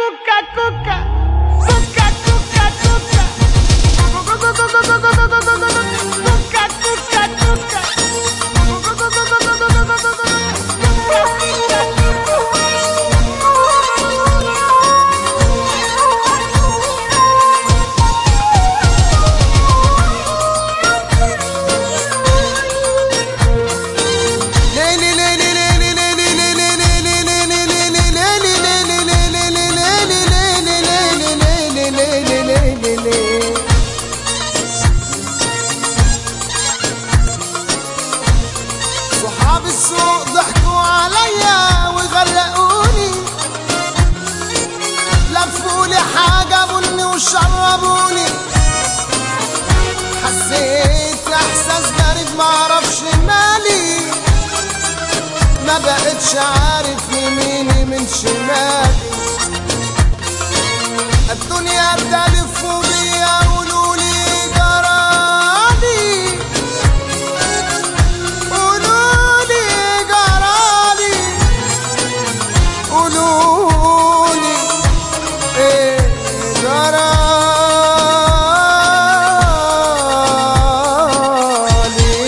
cuca, cuca. Cuca, cuca, cuca. Cuca, cuca, cuca. صحاب السوق ضحكوا عليا وغرقوني لفوا لي حاجة بني وشربوني حسيت احساس غريب معرفش مالي ما بقتش عارف يميني من شمالي الدنيا بتلف بيا قولولي جرالي قولولي جرالي قولولي ايه جرالي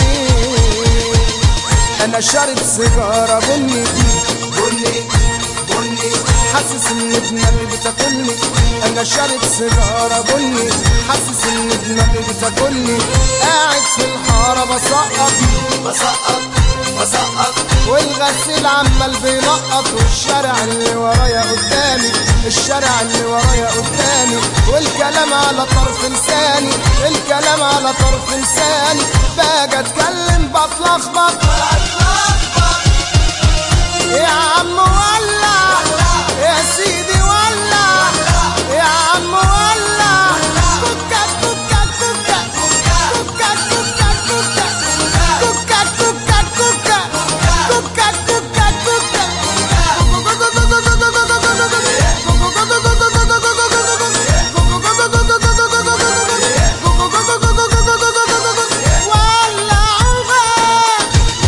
انا شارب سيجاره بني بني بني حاسس ان دماغي بتاكلني انا شارب سيجاره بني حاسس ان دماغي بتاكلني قاعد في الحاره بسقط بسقط بسقط والغسيل عمال بينقط والشارع اللي ورايا قدامي الشارع اللي ورايا قدامي والكلام على طرف لساني الكلام على طرف لساني باجي اتكلم بتلخبط يا عم ولع يا سيدي ولع يا عم ولع كوكا كوكا كوكا كوكا كوكا كوكا كوكا كوكا كوكا كوكا كوكا ولع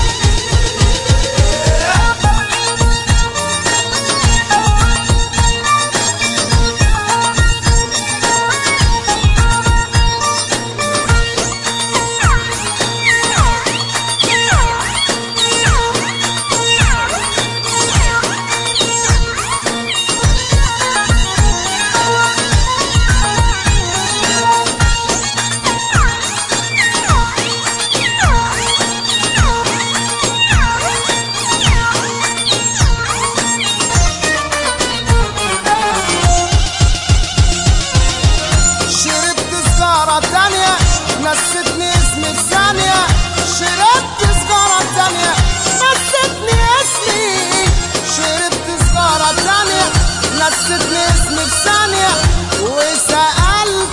شربت سجارة تانية نستني اسمي في ثانية شربت سجارة تانية نستني اسمي شربت سجارة تانية نستني اسمي في ثانية وسألت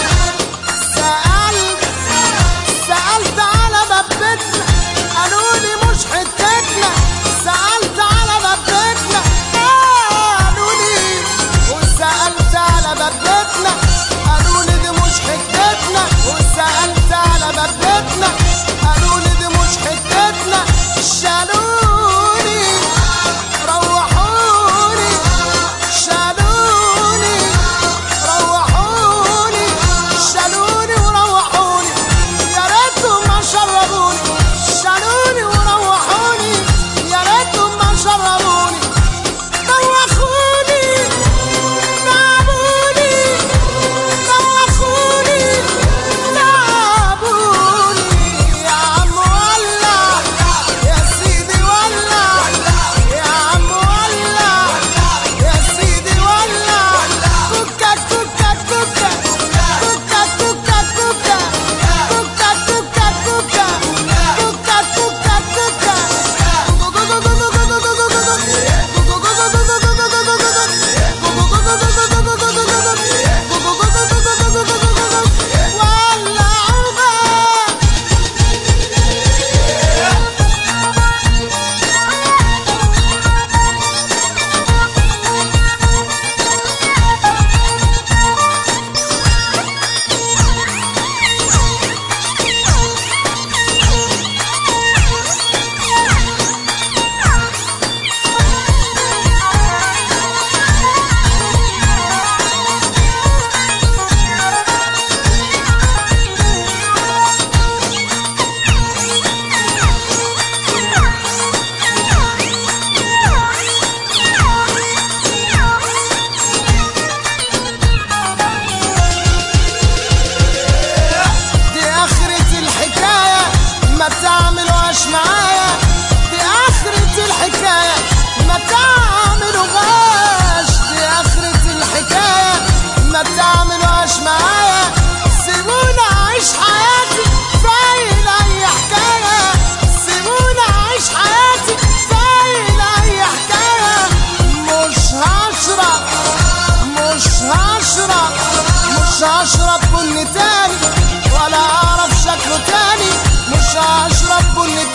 سألت سألت على باب بيتنا قالوا لي مش حتتنا سألت على باب بيتنا قالوا لي وسألت على باب بيتنا قالوا لي دي مش حتتنا وسألت على باب بيتنا قالوا لي دي مش حتتنا شالوني روحوني شالوني روحوني مش هشرب بن تاني ولا اعرف شكله تاني مش هشرب بن